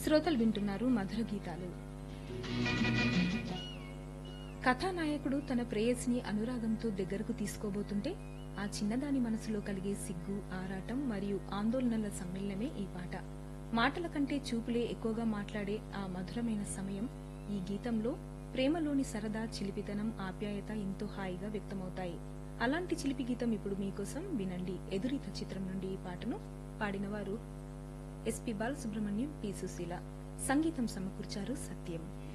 శ్రోతలు వింటున్నారు మధుర గీతాలు కథానాయకుడు తన ప్రేయసిని అనురాగంతో దగ్గరకు తీసుకోబోతుంటే ఆ చిన్నదాని మనసులో కలిగే సిగ్గు ఆరాటం మరియు ఆందోళనల సమ్మేళనమే ఈ పాట మాటల కంటే చూపులే ఎక్కువగా మాట్లాడే ఆ మధురమైన సమయం ఈ గీతంలో ప్రేమలోని సరదా చిలిపితనం ఆప్యాయత ఎంతో హాయిగా వ్యక్తమవుతాయి అలాంటి చిలిపి గీతం ఇప్పుడు మీకోసం వినండి ఎదురీత చిత్రం నుండి ఈ పాటను పాడినవారు ఎస్పి బాలసుబ్రహ్మణ్యం పి సుశీల సంగీతం సమకూర్చారు సత్యం